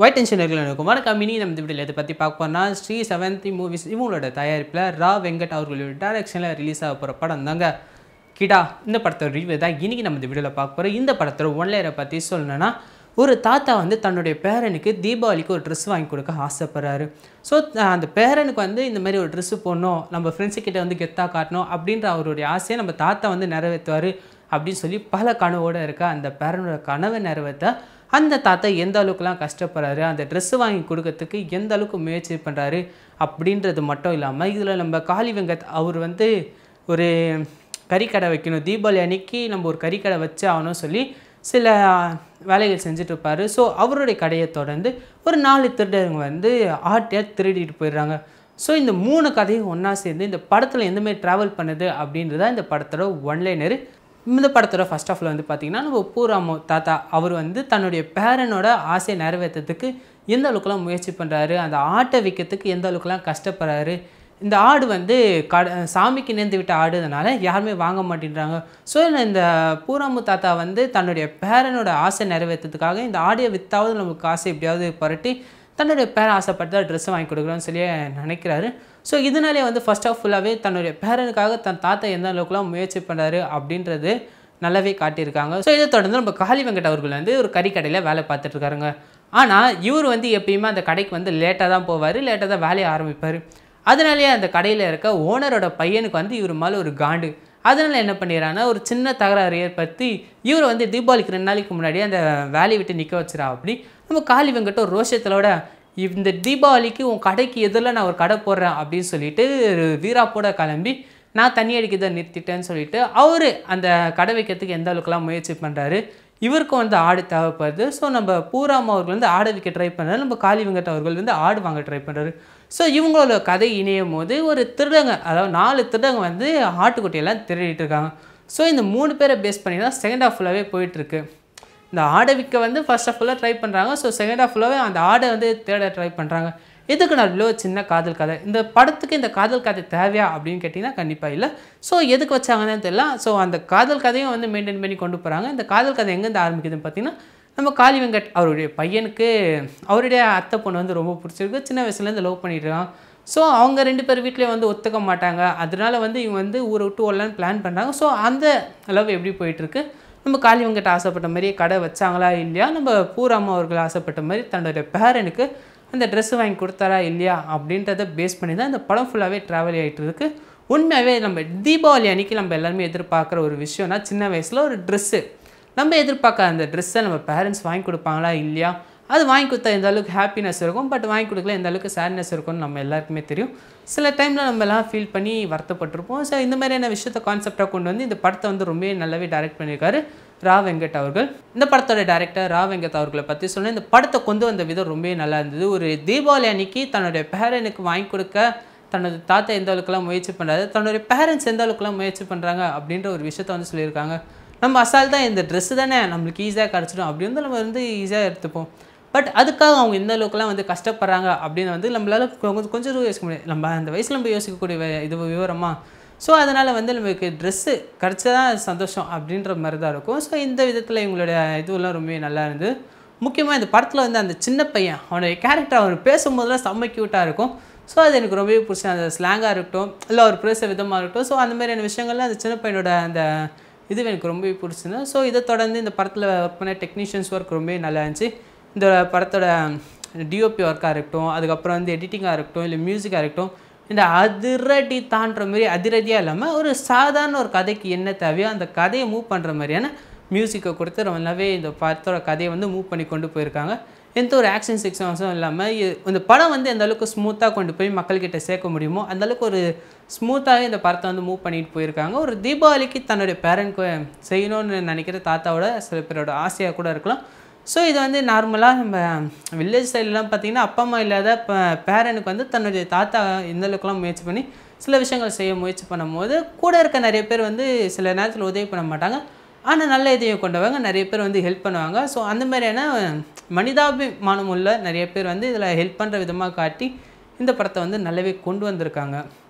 white tension இருக்கும் வணக்கம் mini நம்ம இந்த வீடியோவில் இதை பற்றி பார்க்க போனா ஸ்ரீ செவன்த்தி மூவிஸ் இவங்களோட தயாரிப்பில் ரா வெங்கட் அவர்களோட டைரக்ஷனில் ரிலீஸ் ஆக போகிற படம் தாங்க கிடா இந்த படத்தோட ரிவ்யூ தான் இன்றைக்கி நம்ம இந்த வீடியோவில் பார்க்க போகிறோம் இந்த படத்தோட ஒன்லையரை பற்றி சொல்லணும்னா ஒரு தாத்தா வந்து தன்னுடைய பேரனுக்கு தீபாவளிக்கு ஒரு ட்ரெஸ் வாங்கி கொடுக்க ஆசைப்படுறாரு ஸோ அந்த பேரனுக்கு வந்து இந்த மாதிரி ஒரு ட்ரெஸ்ஸு போடணும் நம்ம ஃப்ரெண்ட்ஸுக்கிட்ட வந்து கெத்தாக காட்டணும் அப்படின்ற அவருடைய ஆசையை நம்ம தாத்தா வந்து நிறைவேற்றுவார் அப்படின்னு சொல்லி பல கனவோடு இருக்க அந்த பேரனோட கனவை நிறைவேற்ற அந்த தாத்தா எந்த அளவுக்குலாம் கஷ்டப்படுறாரு அந்த ட்ரெஸ்ஸு வாங்கி கொடுக்கறதுக்கு எந்த அளவுக்கு முயற்சி பண்ணுறாரு அப்படின்றது மட்டும் இல்லாமல் இதில் நம்ம காளி வெங்கட் அவர் வந்து ஒரு கறிக்கடை வைக்கணும் தீபாவளி அன்னைக்கு நம்ம ஒரு கறிக்கடை வச்சு ஆகணும் சொல்லி சில வேலைகள் செஞ்சுட்டு இருப்பார் ஸோ அவருடைய கடையை தொடர்ந்து ஒரு நாலு திருடங்க வந்து ஆட்டையாக திருடிட்டு போயிடுறாங்க ஸோ இந்த மூணு கதையும் ஒன்றா சேர்ந்து இந்த படத்தில் எந்த மாதிரி ட்ராவல் பண்ணுது அப்படின்றத இந்த படத்தோட ஒன்லைனர் இந்த படத்தோட ஃபர்ஸ்ட் ஆஃப்ல வந்து பார்த்திங்கன்னா நம்ம பூராமோ தாத்தா அவர் வந்து தன்னுடைய பேரனோட ஆசையை நிறைவேற்றத்துக்கு எந்த அளவுக்குலாம் முயற்சி பண்ணுறாரு அந்த ஆட்டை விற்கிறதுக்கு எந்த அளவுக்குலாம் கஷ்டப்படுறாரு இந்த ஆடு வந்து கட சாமிக்கு நேர்ந்து விட்ட ஆடுனால யாருமே வாங்க மாட்டேன்றாங்க ஸோ இந்த பூராமு தாத்தா வந்து தன்னுடைய பேரனோட ஆசை நிறைவேற்றத்துக்காக இந்த ஆடியை வித்தாவது நமக்கு காசை எப்படியாவது புரட்டி தன்னுடைய பேரன் ஆசைப்பட்டு தான் ட்ரெஸ்ஸை வாங்கி கொடுக்குறோன்னு சொல்லி நினைக்கிறாரு ஸோ இதனாலே வந்து ஃபர்ஸ்ட் ஆஃப் ஃபுல்லாகவே தன்னுடைய பேரனுக்காக தன் தாத்தா எந்த அளவுக்குலாம் முயற்சி பண்ணுறாரு அப்படின்றது நல்லாவே காட்டியிருக்காங்க ஸோ இதை தொடர்ந்து நம்ம காளி வெங்கட் அவர்கள் வந்து ஒரு கறிக்கடையில் வேலை பார்த்துட்டு இருக்காருங்க ஆனால் இவர் வந்து எப்பயுமே அந்த கடைக்கு வந்து லேட்டாக தான் போவார் லேட்டாக தான் வேலையை ஆரம்பிப்பார் அதனாலேயே அந்த கடையில் இருக்க ஓனரோட பையனுக்கு வந்து இவர் மேலே ஒரு காண்டு அதனால் என்ன பண்ணிடுறாங்கன்னா ஒரு சின்ன தகராறு ஏற்படுத்தி இவர் வந்து தீபாவளிக்கு ரெண்டு நாளைக்கு முன்னாடி அந்த வேலையை விட்டு நிற்க வச்சிரா அப்படி நம்ம காளி வெங்கட்ட ஒரு ரோஷத்தோட இந்த தீபாவளிக்கு உன் கடைக்கு எதிரில் நான் ஒரு கடை போடுறேன் அப்படின்னு சொல்லிட்டு வீராப்போட கிளம்பி நான் தண்ணி அடிக்கிறத நிறுத்திட்டேன்னு சொல்லிட்டு அவர் அந்த கடை வைக்கிறதுக்கு எந்த அளவுக்குலாம் முயற்சி பண்ணுறாரு இவருக்கும் வந்து ஆடு தேவைப்படுது ஸோ நம்ம பூராம் அவர்கள் வந்து ஆடு விற்க ட்ரை பண்ணுறாரு நம்ம காளி வெங்கட் அவர்கள் வந்து ஆடு வாங்க ட்ரை பண்ணுறாரு ஸோ இவங்களோட கதை இணையும் போது ஒரு திருடங்க அதாவது நாலு திருடங்க வந்து ஆட்டுக்குட்டியெல்லாம் திருடிட்டு இருக்காங்க ஸோ இந்த மூணு பேரை பேஸ் பண்ணி தான் செகண்ட் ஹாஃப் ஃபுல்லாகவே போயிட்டுருக்கு இந்த ஆடை விற்க வந்து ஃபர்ஸ்ட் ஆஃப் ஃபுல்லாக ட்ரை பண்ணுறாங்க ஸோ செகண்ட் ஆஃப் ஃபுல்லாகவே அந்த ஆடை வந்து தேட ட்ரை பண்ணுறாங்க இதுக்கு நடுவில் சின்ன காதல் கதை இந்த படத்துக்கு இந்த காதல் கதை தேவையா அப்படின்னு கேட்டிங்கன்னா கண்டிப்பாக இல்லை ஸோ எதுக்கு வச்சாங்கன்னு தெரியல ஸோ அந்த காதல் கதையும் வந்து மெயின்டைன் பண்ணி கொண்டு போகிறாங்க இந்த காதல் கதை எங்கேருந்து ஆரம்பிக்குதுன்னு பார்த்தீங்கன்னா நம்ம காளி வெங்கட் அவருடைய பையனுக்கு அவருடைய அத்தை பொண்ணு வந்து ரொம்ப பிடிச்சிருக்கு சின்ன வயசுலேருந்து லவ் பண்ணிட்டு இருக்கான் ஸோ அவங்க ரெண்டு பேர் வீட்லேயும் வந்து ஒத்துக்க மாட்டாங்க அதனால வந்து இவங்க வந்து ஊரை விட்டு ஓடலான்னு பிளான் பண்ணுறாங்க ஸோ அந்த லவ் எப்படி போயிட்டுருக்கு நம்ம காளி வெங்கட் ஆசைப்பட்ட மாதிரியே கடை வச்சாங்களா இல்லையா நம்ம பூராமா அவர்கள் ஆசைப்பட்ட மாதிரி தன்னுடைய பேரனுக்கு அந்த ட்ரெஸ்ஸு வாங்கி கொடுத்தாரா இல்லையா அப்படின்றத பேஸ் பண்ணி தான் இந்த படம் ஃபுல்லாகவே ட்ராவல் ஆகிட்டு இருக்கு உண்மையாகவே நம்ம தீபாவளி அன்னைக்கு நம்ம எல்லாருமே எதிர்பார்க்குற ஒரு விஷயம்னா சின்ன வயசில் ஒரு ட்ரெஸ்ஸு நம்ம எதிர்பார்க்க அந்த ட்ரெஸ்ஸை நம்ம பேரண்ட்ஸ் வாங்கி கொடுப்பாங்களா இல்லையா அது வாங்கி கொடுத்தா எந்த அளவுக்கு ஹாப்பினஸ் இருக்கும் பட் வாங்கி கொடுக்கல எந்த அளவுக்கு சேட்னஸ் இருக்கும்னு நம்ம எல்லாருக்குமே தெரியும் சில டைமில் நம்ம எல்லாம் ஃபீல் பண்ணி வருத்தப்பட்டிருப்போம் ஸோ இந்த மாதிரியான விஷயத்த கான்செப்டாக கொண்டு வந்து இந்த படத்தை வந்து ரொம்பவே நல்லாவே டைரக்ட் பண்ணியிருக்காரு ரா வெங்கட் அவர்கள் இந்த படத்தோட டேரக்டர் ரா வெங்கட் அவர்களை பற்றி சொன்னேன் இந்த படத்தை கொண்டு வந்த விதம் ரொம்பவே நல்லா இருந்தது ஒரு தீபாவளி அன்னைக்கு தன்னுடைய பேரனுக்கு வாங்கி கொடுக்க தனது தாத்தா எந்த அளவுக்குலாம் முயற்சி பண்ணுறாரு தன்னுடைய பேரண்ட்ஸ் எந்த அளவுக்குலாம் முயற்சி பண்ணுறாங்க அப்படின்ற ஒரு விஷயத்த வந்து சொல்லியிருக்காங்க நம்ம அசால் தான் இந்த ட்ரெஸ்ஸு தானே நம்மளுக்கு ஈஸியாக கிடச்சிடும் அப்படி வந்து நம்ம வந்து ஈஸியாக எடுத்துப்போம் பட் அதுக்காக அவங்க எந்த அளவுக்குலாம் வந்து கஷ்டப்படுறாங்க அப்படின்னு வந்து நம்மளால கொஞ்சம் கொஞ்சம் யோசிக்க முடியாது நம்ம அந்த வயசில் நம்ம யோசிக்கக்கூடிய வே- இது விவரமா ஸோ அதனால் வந்து நமக்கு ட்ரெஸ்ஸு கிடச்சா சந்தோஷம் அப்படின்ற மாதிரி தான் இருக்கும் ஸோ இந்த விதத்தில் இவங்களுடைய இதுவெல்லாம் ரொம்பவே நல்லா இருந்தது முக்கியமாக இந்த படத்தில் வந்து அந்த சின்ன பையன் அவனுடைய கேரக்டர் அவர் பேசும்போதெல்லாம் செம்ம க்யூட்டாக இருக்கும் ஸோ அது எனக்கு ரொம்பவே பிடிச்ச அந்த ஸ்லாங்காக இருக்கட்டும் இல்லை அவர் பேச விதமாக இருக்கட்டும் ஸோ அந்த மாதிரியான விஷயங்கள்லாம் அந்த சின்ன பையனோட அந்த இது எனக்கு ரொம்பவே பிடிச்சிருந்தது ஸோ இதை தொடர்ந்து இந்த படத்தில் ஒர்க் பண்ண டெக்னீஷியன்ஸ் ஒர்க் ரொம்பவே நல்லா இருந்துச்சு இந்த படத்தோட டிஓபி ஒர்க்காக இருக்கட்டும் அதுக்கப்புறம் வந்து எடிட்டிங்காக இருக்கட்டும் இல்லை மியூசிக்காக இருக்கட்டும் இந்த அதிரடி தாண்டுற மாதிரி அதிரடியாக இல்லாமல் ஒரு சாதாரண ஒரு கதைக்கு என்ன தேவையோ அந்த கதையை மூவ் பண்ணுற மாதிரியான மியூசிக்கை கொடுத்து ரொம்ப நல்லாவே இந்த படத்தோட கதையை வந்து மூவ் பண்ணி கொண்டு போயிருக்காங்க எந்த ஒரு ஆக்ஷன் செக்ஷன்ஸும் இல்லாமல் இ- இந்த படம் வந்து எந்த அளவுக்கு ஸ்மூத்தாக கொண்டு போய் மக்கள்கிட்ட சேர்க்க முடியுமோ அந்த அளவுக்கு ஒரு ஸ்மூத்தாகவே இந்த படத்தை வந்து மூவ் பண்ணிட்டு போயிருக்காங்க ஒரு தீபாவளிக்கு தன்னுடைய பேரண்ட்க்கு செய்யணும்னு நினைக்கிற தாத்தாவோட சில பேரோட ஆசையாக கூட இருக்கலாம் ஸோ இது வந்து நார்மலாக நம்ம வில்லேஜ் சைட்லலாம் பார்த்தீங்கன்னா அப்பா அம்மா இல்லாத ப பேரனுக்கு வந்து தன்னுடைய தாத்தா எந்த அளவுக்குலாம் முயற்சி பண்ணி சில விஷயங்கள் செய்ய முயற்சி பண்ணும்போது கூட இருக்க நிறைய பேர் வந்து சில நேரத்தில் உதவி பண்ண மாட்டாங்க ஆனால் நல்ல இதயம் கொண்டவங்க நிறைய பேர் வந்து ஹெல்ப் பண்ணுவாங்க ஸோ அந்த மாதிரியான மனிதாபிமானம் உள்ள நிறைய பேர் வந்து இதில் ஹெல்ப் பண்ணுற விதமாக காட்டி இந்த படத்தை வந்து நல்லாவே கொண்டு வந்திருக்காங்க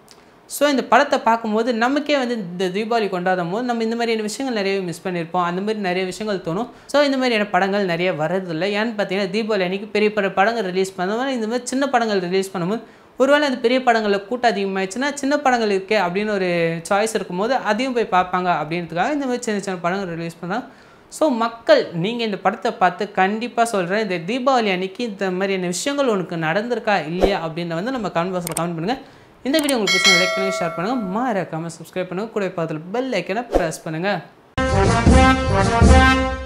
ஸோ இந்த படத்தை பார்க்கும்போது நமக்கே வந்து இந்த தீபாவளி கொண்டாடும் போது நம்ம இந்த மாதிரியான விஷயங்கள் நிறைய மிஸ் பண்ணியிருப்போம் அந்த மாதிரி நிறைய விஷயங்கள் தோணும் ஸோ இந்த மாதிரியான படங்கள் நிறைய வரதில்லை ஏன்னு பார்த்தீங்கன்னா தீபாவளி அன்னைக்கு பெரிய பெரிய படங்கள் ரிலீஸ் பண்ணும்போது இந்த மாதிரி சின்ன படங்கள் ரிலீஸ் பண்ணும்போது ஒருவேளை அந்த பெரிய படங்களில் கூட்டம் அதிகமாகிடுச்சுன்னா சின்ன படங்கள் இருக்கே அப்படின்னு ஒரு சாய்ஸ் இருக்கும்போது அதையும் போய் பார்ப்பாங்க அப்படின்றதுக்காக இந்த மாதிரி சின்ன சின்ன படங்கள் ரிலீஸ் பண்ணாங்க ஸோ மக்கள் நீங்கள் இந்த படத்தை பார்த்து கண்டிப்பாக சொல்கிறேன் இந்த தீபாவளி அன்னைக்கு இந்த மாதிரியான விஷயங்கள் உனக்கு நடந்திருக்கா இல்லையா அப்படின்னு வந்து நம்ம கமெண்ட் பாக்ஸில் கமெண்ட் பண்ணுங்கள் இந்த வீடியோ உங்களுக்கு பிடிச்சா லைக் பண்ணுங்கள் ஷேர் பண்ணுங்கள் மறக்காமல் சப்ஸ்கிரைப் பண்ணுங்கள் கூட பக்கத்தில் பெல் ஐக்கனை ப்ரெஸ் பண்ணுங்கள்